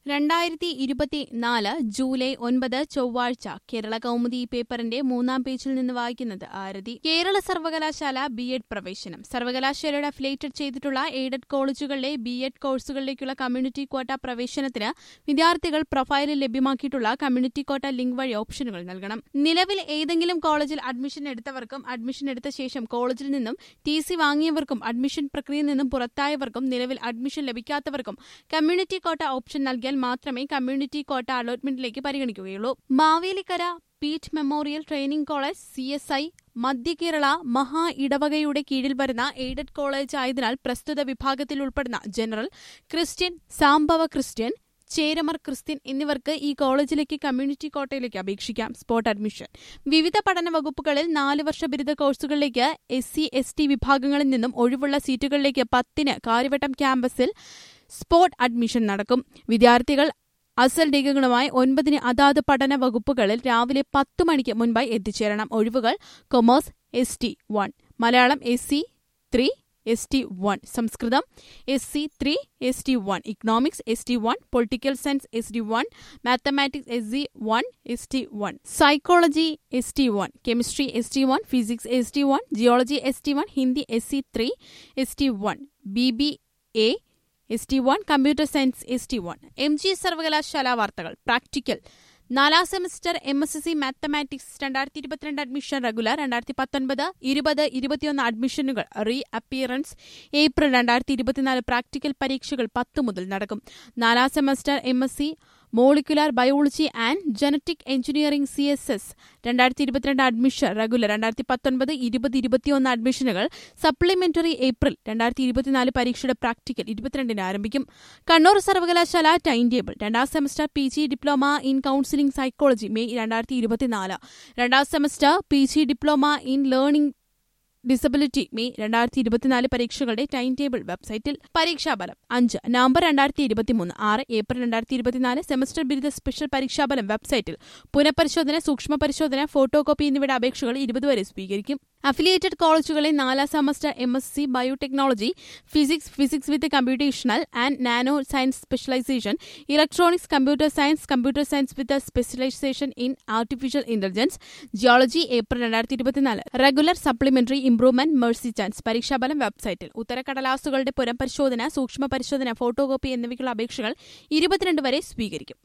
രണ്ടായിരത്തി ഇരുപത്തിനാല് ജൂലൈ ഒൻപത് ചൊവ്വാഴ്ച കേരള കൗമുദി പേപ്പറിന്റെ മൂന്നാം പേജിൽ നിന്ന് വായിക്കുന്നത് ആരതി കേരള സർവകലാശാല ബി എഡ് പ്രവേശനം സർവകലാശാലയുടെ അഫിലേറ്റഡ് ചെയ്തിട്ടുള്ള എയ്ഡഡ് കോളേജുകളിലെ ബി എഡ് കോഴ്സുകളിലേക്കുള്ള കമ്മ്യൂണിറ്റി ക്വാട്ട പ്രവേശനത്തിന് വിദ്യാർത്ഥികൾ പ്രൊഫൈലിൽ ലഭ്യമാക്കിയിട്ടുള്ള കമ്മ്യൂണിറ്റി ക്വാട്ട ലിങ്ക് വഴി ഓപ്ഷനുകൾ നൽകണം നിലവിൽ ഏതെങ്കിലും കോളേജിൽ അഡ്മിഷൻ എടുത്തവർക്കും അഡ്മിഷൻ എടുത്ത ശേഷം കോളേജിൽ നിന്നും ടി സി വാങ്ങിയവർക്കും അഡ്മിഷൻ പ്രക്രിയയിൽ നിന്നും പുറത്തായവർക്കും നിലവിൽ അഡ്മിഷൻ ലഭിക്കാത്തവർക്കും കമ്മ്യൂണിറ്റി കോട്ട ഓപ്ഷൻ നൽകിയാൽ മാത്രമേ കമ്മ്യൂണിറ്റി കോട്ട അലോട്ട്മെന്റിലേക്ക് പരിഗണിക്കുകയുള്ളൂ Mavelikara Peet memorial training college C S I Madhya Kerala മഹാ ഇടവകയുടെ കീഴിൽ വരുന്ന എയ്ഡഡ് കോളേജ് ആയതിനാൽ പ്രസ്തുത വിഭാഗത്തിൽ ഉൾപ്പെടുന്ന general Christian Sambhava Christian Cheramar Christian എന്നിവർക്ക് ഈ കോളേജിലേക്ക് കമ്മ്യൂണിറ്റി കോട്ടയിലേക്ക് അപേക്ഷിക്കാം സ്പോട്ട് അഡ്മിഷൻ വിവിധ പഠന വകുപ്പുകളിൽ നാല് വർഷ ബിരുദ കോഴ്സുകളിലേക്ക് എസ് സി എസ് ടി വിഭാഗങ്ങളിൽ നിന്നും ഒഴിവുള്ള സീറ്റുകളിലേക്ക് പത്തിന് കാര്യവട്ടം ക്യാമ്പസിൽ സ്പോട്ട് അഡ്മിഷൻ നടക്കും വിദ്യാർത്ഥികൾ അസൽ രേഖകളുമായി ഒൻപതിന് അതാത് പഠന വകുപ്പുകളിൽ രാവിലെ പത്ത് മണിക്ക് മുൻപായി എത്തിച്ചേരണം ഒഴിവുകൾ commerce S T one Malayalam S C three S T one Sanskrit S C three S T one economics S T one political science S T one mathematics S C one S T one psychology S T one chemistry S T one physics S T one geology S T one Hindi S C three S T one B B A S T one computer science S T one M G സർവകലാശാല വാർത്തകൾ practical നാലാം semester M S S C mathematics രണ്ടായിരത്തി ഇരുപത്തിരണ്ട് admission regular രണ്ടായിരത്തി പത്തൊൻപത് ഇരുപത് ഇരുപത്തിയൊന്ന് അഡ്മിഷനുകൾ re appearance April രണ്ടായിരത്തി ഇരുപത്തിനാല് പ്രാക്ടിക്കൽ പരീക്ഷകൾ പത്ത് മുതൽ നടക്കും നാലാം semester M S C molecular biology and genetic engineering C S S രണ്ടായിരത്തി ഇരുപത്തിരണ്ട് അഡ്മിഷൻ റെഗുലർ രണ്ടായിരത്തി പത്തൊൻപത് ഇരുപത് ഇരുപത്തിയൊന്ന് അഡ്മിഷനുകൾ സപ്ലിമെന്ററി ഏപ്രിൽ രണ്ടായിരത്തി ഇരുപത്തിനാല് പരീക്ഷയുടെ പ്രാക്ടിക്കൽ ഇരുപത്തിരണ്ടിന് ആരംഭിക്കും കണ്ണൂർ സർവകലാശാല ടൈം ടേബിൾ രണ്ടാം semester P G diploma in counselling psychology May രണ്ടായിരത്തി ഇരുപത്തിനാല് രണ്ടാം semester P G diploma in learning disability May രണ്ടായിരത്തി ഇരുപത്തിനാല് പരീക്ഷകളുടെ ടൈം ടേബിൾ വെബ്സൈറ്റിൽ പരീക്ഷാഫലം അഞ്ച് നവംബർ രണ്ടായിരത്തി ഇരുപത്തിമൂന്ന് ആറ് ഏപ്രിൽ രണ്ടായിരത്തി ഇരുപത്തിനാല് സെമസ്റ്റർ ബിരുദ സ്പെഷ്യൽ പരീക്ഷാഫലം വെബ്സൈറ്റിൽ പുനഃപരിശോധന സൂക്ഷ്മ പരിശോധന ഫോട്ടോ കോപ്പി എന്നിവയുടെ അപേക്ഷകൾ ഇരുപത് വരെ സ്വീകരിക്കും അഫിലിയേറ്റഡ് കോളേജുകളിലെ നാലാം semester M S C biotechnology physics physics with computational and nano science specialisation electronics computer science computer science with specialisation in artificial intelligence geology April രണ്ടായിരത്തി ഇരുപത്തിനാല് regular supplementary improvement mercy chance പരീക്ഷാഫലം വെബ്സൈറ്റിൽ ഉത്തരക്കടലാസുകളുടെ പുനഃപരിശോധന സൂക്ഷ്മ പരിശോധന photo copy എന്നിവയ്ക്കുള്ള അപേക്ഷകൾ ഇരുപത്തിരണ്ട് വരെ സ്വീകരിക്കും